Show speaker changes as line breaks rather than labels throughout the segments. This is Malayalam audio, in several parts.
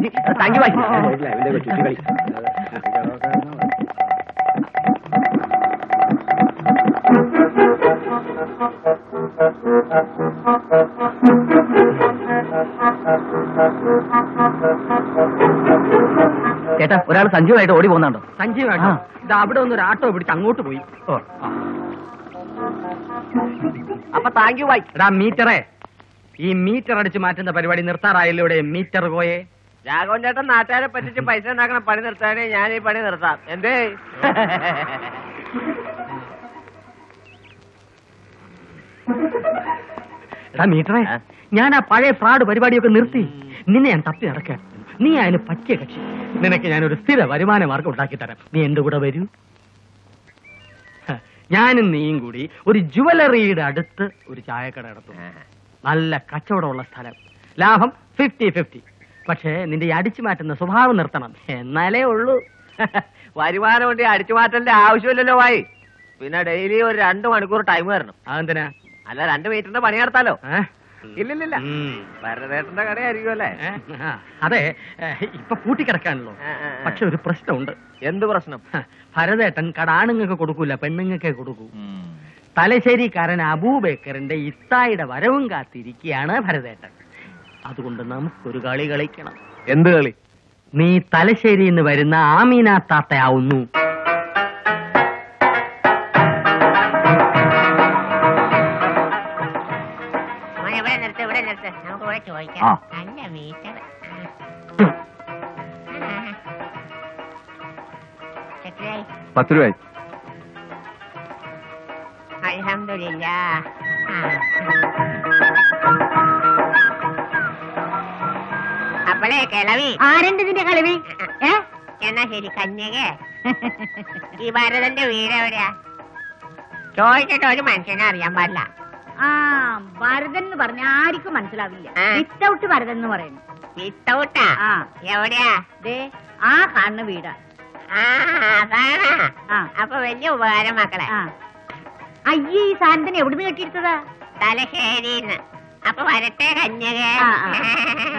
താങ്ക് താങ്ക് യു ഭായി ചേട്ടാ ഒരാൾ സഞ്ജുവായിട്ട് ഓടി പോകുന്നുണ്ടോ
സഞ്ജീവാട്ടോ ഇത് അവിടെ ഒന്ന് ഒരു ആട്ടോ പിടിച്ച് അങ്ങോട്ട് പോയി
ഓ അപ്പൊ താങ്ക് യു ഭായി
എടാ മീറ്ററേ ഈ മീറ്റർ അടിച്ച് മാറ്റുന്ന പരിപാടി നിർത്താറായല്ലോ ഇവിടെ മീറ്റർ പോയേ
രാഘവൻ ചേട്ടൻ നാട്ടുകാരെ പറ്റിച്ച് പൈസ ഉണ്ടാക്കണ പണി നിർത്താനേ ഞാൻ ഈ പണി നിർത്താം എന്തേ
എടാ മീറ്ററേ ഞാൻ ആ പഴയ ഫ്രോഡ് പരിപാടിയൊക്കെ നിർത്തി നിന്നെ ഞാൻ തപ്പി നടക്കാൻ നീ അതിന് പറ്റിയ കക്ഷി നിനക്ക് ഞാൻ ഒരു സ്ഥിര വരുമാന മാർഗം ഉണ്ടാക്കി തരാം നീ എന്റെ കൂടെ വരൂ ഹ, ഞാനും നീയും കൂടി ഒരു ജുവലറിയുടെ അടുത്ത് ഒരു ചായക്കട നടത്തും നല്ല കച്ചവടമുള്ള സ്ഥലം ലാഭം ഫിഫ്റ്റി ഫിഫ്റ്റി പക്ഷേ നിന്റെ ഈ അടിച്ചു മാറ്റുന്ന സ്വഭാവം നിർത്തണം എന്നാലേ ഉള്ളൂ
വരുമാനം കൊണ്ട് അടിച്ചു മാറ്റലിന്റെ ആവശ്യമില്ലല്ലോ വായി പിന്നെ ഡെയിലി ഒരു രണ്ട് മണിക്കൂർ ടൈം തരണം
അതെന്തിനാ
അല്ല രണ്ട് മീറ്ററിന്റെ പണി നടത്താലോ
ഏ?
ഇല്ലില്ലില്ല
ഉം.
ഭരതേട്ടന്റെ കടയായിരിക്കും അല്ലേ
ഏ? ആ, അതെ ഏ, ഇപ്പൊ പൂട്ടിക്കിടക്കാണല്ലോ
ആ, ആ, ആ.
പക്ഷെ ഒരു പ്രശ്നമുണ്ട്
എന്ത് പ്രശ്നം
ഹ, ഭരതേട്ടൻ കട ആണുങ്ങൾക്ക് കൊടുക്കൂല പെണ്ണുങ്ങൾക്കേ കൊടുക്കൂ തലശ്ശേരിക്കാരൻ അബൂബേക്കറിന്റെ ഇത്തായുടെ വരവും കാത്തിരിക്കുകയാണ് ഭരതേട്ടൻ അതുകൊണ്ട് നമുക്കൊരു കളി കളിക്കണം
എന്ത് കളി
നീ തലശ്ശേരിയിൽ നിന്ന് വരുന്ന ആമീന താത്തയാവുന്നു
മോനെ ഇവിടെ നിർത്ത് ഇവിടെ നിർത്ത് നമുക്ക് ഇവിടെ
ആ.
ചോദിക്കാം നല്ല മീറ്റർ എത്രയായി
പത്ത് രൂപ
അൽഹംദുലില്ല അപ്പളേ കിളവി
ആരുണ്ട് ഇതിന്റെ കളിവി ഏ
എന്നാ ശരി കന്യക ഈ ഭരതന്റെ വീട് എവിടെയാ ചോദിച്ചിട്ട് ഒരു മനുഷ്യനെ അറിയാൻ പാടില്ല
ആ ഭരതൻ എന്ന് പറഞ്ഞ ആർക്കും മനസ്സിലാവില്ല
ആ.
വിത്തൗട്ട് ഭരതൻ എന്ന് പറയുന്നു
വിത്തൗട്ടാ
ആ
എവിടെയാ
ദേ ആ കാണുന്ന വീടാ
ആ അതാണ്
ആ
അപ്പൊ വലിയ ഉപകാരം മക്കളെ
ആ അയ്യേ ഈ സാധനത്തിന് എവിടുന്ന് കെട്ടിയെടുത്തതാ
തലശ്ശേരിന്ന് അപ്പൊ വരട്ടെ കന്യക
ആ, ആ. ആ.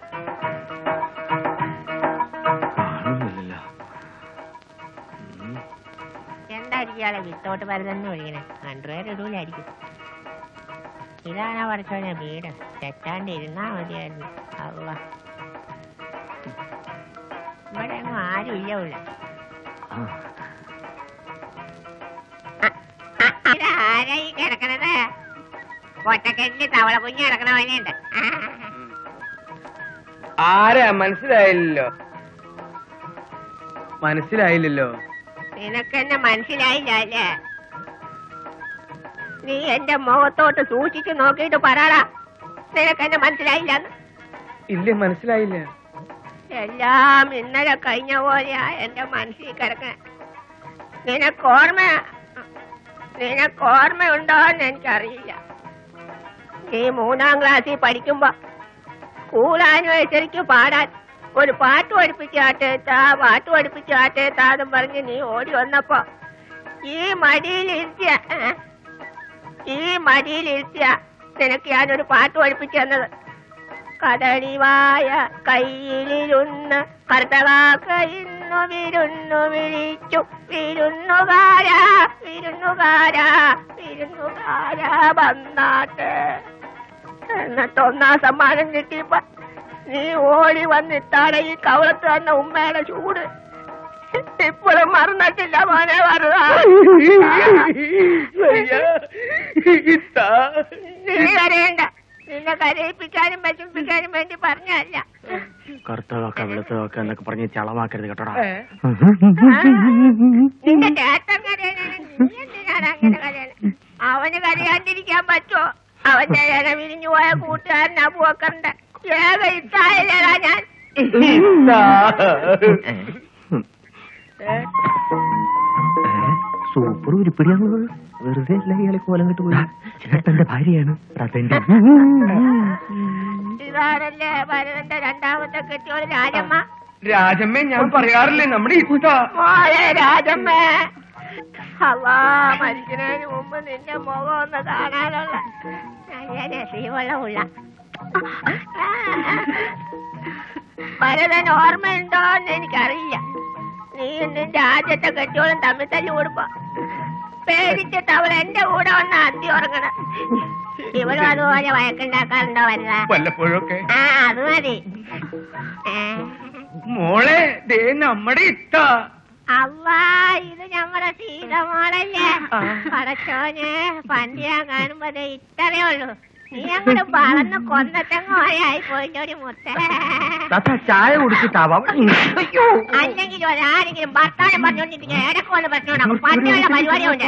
എന്തായിരിക്കും ഇയാളെ വിത്തോട്ട് വരുതെന്ന് വിളിക്കണേ ഹൺഡ്രഡ് ഇടൂലായിരിക്കും ഇതാണ് പഠിച്ചോനെ വീട് തെറ്റാണ്ട് ഇരുന്നാ മതിയായിരുന്നു അല്ല ഇവിടെ ഒന്നും ആരും ഇല്ല ഉള്ള ആരായി കിടക്കണത് കൊട്ടക്കെട്ടില് തവള കുഞ്ഞ് കിടക്കണ പോലെയുണ്ട്
ആരാ മനസ്സിലായില്ലല്ലോ മനസ്സിലായില്ലല്ലോ
നിനക്കെന്നെ മനസ്സിലായില്ല അല്ലേ നീ എന്റെ മുഖത്തോട്ട് സൂക്ഷിച്ചു നോക്കിയിട്ട് പറയടാ നിനക്കെന്നെ മനസ്സിലായില്ല
ഇല്ല മനസ്സിലായില്ല
എല്ലാം ഇന്നലെ കഴിഞ്ഞ പോലെയാ എന്റെ മനസ്സിൽ കിടക്കാൻ നിനക്ക് ഓർമ്മ നിനക്ക് ഓർമ്മയുണ്ടോന്ന് എനിക്കറിയില്ല നീ മൂന്നാം ക്ലാസ്സിൽ പഠിക്കുമ്പോ സ്കൂൾ ആനിവേഴ്സറിക്ക് പാടാൻ ഒരു പാട്ട് പഠിപ്പിച്ചാട്ടേത്താ പാട്ട് പഠിപ്പിച്ചാട്ടേത്താന്നും പറഞ്ഞ് നീ ഓടി വന്നപ്പോ ഈ മടിയിലിരുത്തിയ ഏ? ഈ മടിയിലിരുത്തിയ നിനക്ക് ഞാനൊരു പാട്ട് പഠിപ്പിച്ചു തന്നത് കദളിവായ കയ്യിലിരുന്ന് കർത്തകാക്ക ഇന്നു വിരുന്നു വിളിച്ചു വിരുന്നുകാരാ വിരുന്നുകാരാ വിരുന്നുകാരാ വന്നാട്ട് എന്നിട്ട് ഒന്നാം സമ്മാനം കിട്ടിയപ്പോ നീ ഓടി വന്നിട്ടാണ് ഈ കവളത്ത് തന്ന ഉമ്മയുടെ ചൂട് ഇപ്പോഴും മറന്നിട്ടില്ല മോനെ മറുതാ നീ കരയണ്ട നിന്നെ കരയിപ്പിക്കാനും വിഷമിപ്പിക്കാനും വേണ്ടി പറഞ്ഞല്ല
കറുത്തതൊക്കെ വെളുത്തതൊക്കെ എന്നൊക്കെ പറഞ്ഞ് ചളമാക്കരുത് കേട്ടോടാ
നിന്റെ ചേട്ടൻ കരയണേന് നീ എന്തിനാണ് അങ്ങനെ കരയണേ അവന് കരയാണ്ടിരിക്കാൻ പറ്റുമോ അവന്റെ ഇല വിരിഞ്ഞു പോയ കൂട്ടുകാരൻ അബുവക്കറിന്റെ ഏക ഇത്തായില്ലടാ ഞാൻ
സൂപ്പർ ഉരുപ്പിടിയാണുള്ളത് വെറുതെ അല്ല ഇയാളെ കോലം കെട്ട് പോയി ചേട്ടന്റെ ഭാര്യയാണ് അതെന്റെ
ഇതാണല്ലേ ഭരതന്റെ രണ്ടാമത്തെ കെട്ടിയോട് രാജമ്മ
രാജമ്മേ ഞാൻ പറയാറില്ലേ നമ്മുടെ ഇഷ്ട
മോളെ രാജമ്മേ അല്ലാ മരിക്കുന്നതിന് മുമ്പ് നിന്റെ മുഖം ഒന്ന് കാണാനുള്ള നല്ല രസീവളമുള്ള ഭരതൻ ഓർമ്മയുണ്ടോന്ന് എനിക്കറിയില്ല നീ നിന്റെ ആദ്യത്തെ കെട്ടിയോളും തമ്മിൽ തല്ലി കൂടുമ്പോ പേടിച്ചിട്ട് അവൾ എന്റെ കൂടെ വന്ന് അന്തി ഉറങ്ങണം ഇവരും അതുപോലെ വഴക്കുണ്ടാക്കാറുണ്ടോ വരുന്ന
വല്ലപ്പോഴൊക്കെ
ആ അത് മതി ഏ.
മോളെ ദേ നമ്മുടെ ഇത്ത
അవ్വാ ഇത് ഞമ്മടെ സീതമോളല്ലേ പടച്ചോനെ പണ്ട് ഞാൻ കാണുമ്പോ ദേ ഇത്രയേ ഉള്ളൂ നീ അങ്ങോട്ട് വളർന്ന് കൊന്നത്തെങ്ങോയായി പോയിട്ടൊരു മുത്തേ
താത്ത ചായ കുടിച്ചിട്ടാവാം അയ്യോ
അല്ലെങ്കിൽ ഒരാരെങ്കിലും ഭർത്താവിനെ പറഞ്ഞോണ്ടിരിക്കുക ഇടയ്ക്ക് വന്ന് പ്രശ്നം ഉണ്ടാക്കും പണ്ടുള്ള പരിപാടിയുണ്ട്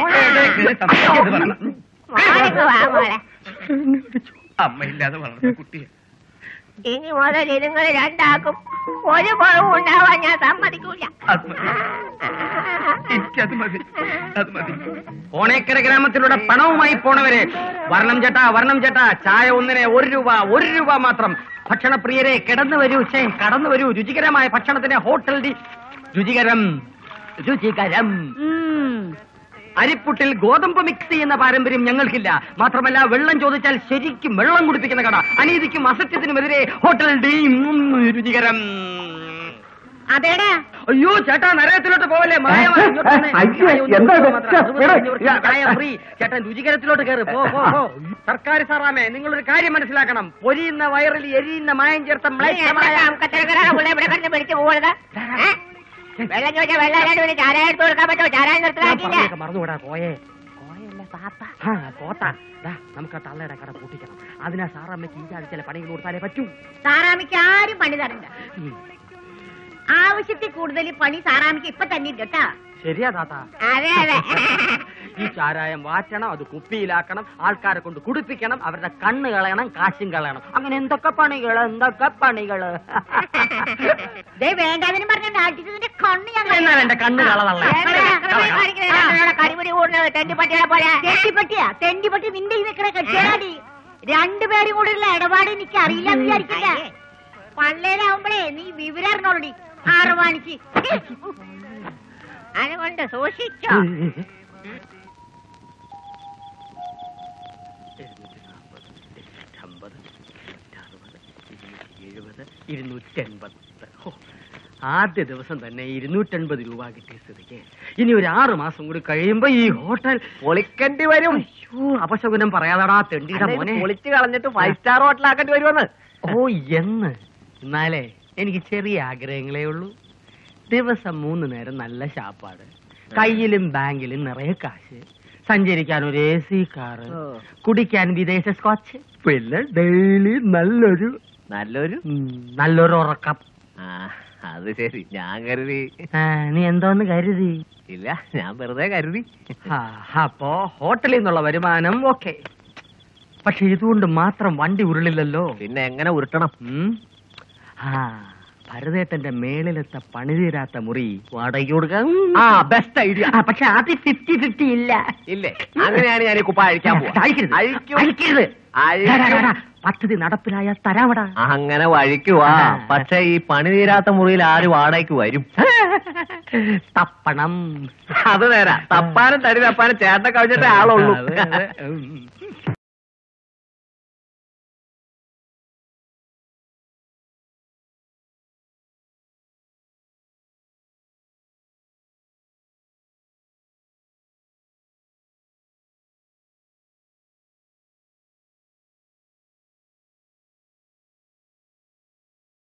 മോളിക്ക് വാ മോളെ
അമ്മയില്ലാതെ വളർന്ന കുട്ടിയെ
ഇനി മുതൽ ഇതുങ്ങൾ രണ്ടാക്കും ഒരു കുറവും ഉണ്ടാവാൻ ഞാൻ സമ്മതിക്കൂല
അത് മതി എനിക്കത് മതി അത് മതി
കോണേക്കര ഗ്രാമത്തിലൂടെ പണവുമായി പോണവരെ വർണ്ണം ചേട്ടാ വർണ്ണം ചേട്ടാ ചായ ഒന്നിനെ ഒരു രൂപ ഒരു രൂപ മാത്രം ഭക്ഷണപ്രിയരെ കിടന്നു വരൂ ഛേ കടന്നു വരൂ രുചികരമായ ഭക്ഷണത്തിന് ഹോട്ടൽ ഡി രുചികരം രുചികരം അരിപ്പുട്ടിൽ ഗോതമ്പ് മിക്സ് ചെയ്യുന്ന പാരമ്പര്യം ഞങ്ങൾക്കില്ല മാത്രമല്ല വെള്ളം ചോദിച്ചാൽ ശരിക്കും വെള്ളം കുടിപ്പിക്കുന്ന കട അനീതിക്കും അസത്യത്തിനുമെതിരെ ഹോട്ടൽ ഡി ഉം, രുചികരം
അതേടാ
അയ്യോ ചേട്ടാ നരകത്തിലോട്ട് പോവല്ലേ മായമായി ഇങ്ങോട്ട് വന്നേ.
അയ്യോ,
ചായ ഒന്ന്
എന്താ ഇത്?
മാത്രം, അറുപത്
എടാ,
അഞ്ഞൂറ് ചായ ഫ്രീ ചേട്ടൻ രുചികരത്തിലോട്ട് കയറി പോ പോ പോ സർക്കാർ സാറാമേ നിങ്ങളൊരു കാര്യം മനസ്സിലാക്കണം പൊരിയുന്ന വയറിൽ എരിയുന്ന മായം ചേർത്ത മ്ലേച്ഛമായ
ഇവിടെ കിടന്ന് പിടിച്ചു പോകരുത് ഏ? വെള്ളം ചോദിച്ചാൽ വെള്ളം അല്ലാണ്ട് പിന്നെ ചാരായം എടുത്ത് കൊടുക്കാൻ പറ്റുമോ ചാരായം നിർത്തലാക്കിയില്ല
പറഞ്ഞതൊക്കെ മറന്നുകൂടാ കോയെ ആ, പോത്ത ദാ, നമുക്ക് ആ തള്ളയുടെ കട പൂട്ടിക്കണം അതിനാ സാറമ്മയ്ക്ക് ഈ ആഴ്ചയിലെ പണികൾ കൊടുത്താലേ പറ്റൂ
സാറാമിക്ക് ആരും പണി തരണ്ട ആവശ്യത്തിൽ കൂടുതൽ പണി സാറാമിക്ക് ഇപ്പൊ തന്നെ ഉണ്ട് കേട്ടാ
ശരിയാ താത്ത
അതെ അതെ
ഈ ചാരായം വാറ്റണം അത് കുപ്പിയിലാക്കണം ആൾക്കാരെ കൊണ്ട് കുടിപ്പിക്കണം അവരുടെ കണ്ണ് കളയണം കാശും കളയണം അങ്ങനെ എന്തൊക്കെ പണികള് എന്തൊക്കെ പണികള്
ദേ വേണ്ടാതിനും പറഞ്ഞ നാട്ടിന്റെ കണ്ണ് ഞാൻ
എന്നാ എന്റെ കണ്ണ് കളതള്ള
കരിമുടി കൂടുന്നത് തെണ്ടിപ്പട്ടികളെ പോലെ
തെണ്ടിപ്പട്ടിയാ തെണ്ടിപ്പട്ടി നിന്റെ ഈ നിക്കണ കെട്ടിയാടി രണ്ടുപേരും കൂടെയുള്ള ഇടപാട് എനിക്ക് അറിയില്ല എന്ന് വിചാരിക്കില്ല പള്ളേലാവുമ്പളേ നീ വിവരം അറിഞ്ഞോളടി ആറവാണിക്ക്
അതുകൊണ്ട് സൂക്ഷിച്ചോ
ഇരുന്നൂറ്റൻപത് ഹോ, ആദ്യ ദിവസം തന്നെ ഇരുന്നൂറ്റൻപത് രൂപ കിട്ടിയ സ്ഥിതിക്ക് ഇനി ഒരു ആറ് മാസം കൂടി കഴിയുമ്പോ ഈ ഹോട്ടൽ
പൊളിക്കേണ്ടി വരും
അയ്യോ അപശകുനം പറയാതാടാ തെണ്ടിയുടെ
അല്ല, ഇത്
മോനെ
പൊളിച്ച് കളഞ്ഞിട്ട് ഫൈവ് സ്റ്റാർ ഹോട്ടലാക്കേണ്ടി വരുമെന്ന്
ഓ എന്ന് എന്നാലേ എനിക്ക് ചെറിയ ആഗ്രഹങ്ങളേ ഉള്ളൂ ദിവസം മൂന്ന് നേരം നല്ല ശാപ്പാട് കയ്യിലും ബാങ്കിലും നിറയെ കാശ് സഞ്ചരിക്കാൻ ഒരു എ സി കാറ്
ഓ.
കുടിക്കാൻ വിദേശ സ്കോച്ച് പിന്നെ ഡെയിലി നല്ലൊരു
നല്ലൊരു
ഉം, നല്ലൊരു ഉറക്കം
ആ അത് ശരി ഞാൻ കരുതി
ആ, നീ എന്തോന്ന് കരുതി
ഇല്ല ഞാൻ വെറുതെ കരുതി
ആ, അപ്പോ ഹോട്ടലിൽ നിന്നുള്ള വരുമാനം ഓക്കെ പക്ഷെ ഇതുകൊണ്ട് മാത്രം വണ്ടി ഉരുളില്ലല്ലോ
പിന്നെ എങ്ങനെ ഉരുട്ടണം
ഉം? ആ ഭരതേട്ടന്റെ മേളിലത്തെ പണിതീരാത്ത മുറി വാടകയ്ക്ക് കൊടുക്കാം ആ ബെസ്റ്റ് ഐഡിയ പക്ഷെ അത് ഫിഫ്റ്റി ഫിഫ്റ്റി ഇല്ല
ഇല്ലേ അങ്ങനെയാണ് ഞാൻ ഈ കുപ്പ അഴിക്കാൻ പോവാ
അഴിക്കരുത്.
അഴിക്കും.
അഴിക്കരുത്.
അഴിക്കും.
ഡാ, ഡാ, ഡാ, പദ്ധതി നടപ്പിലായ തരാവടാ
അങ്ങനെ വഴിക്കുവാ
ആ.
പക്ഷെ ഈ പണി തീരാത്ത മുറിയിൽ ആര് വാടകയ്ക്ക് വരും
തപ്പണം
അത് നേരാ തപ്പാനും തടി തപ്പാനും ചേട്ടൻ കവിഞ്ഞിട്ടേ ആളുള്ളൂ
അതെ, അതെ. ഉം.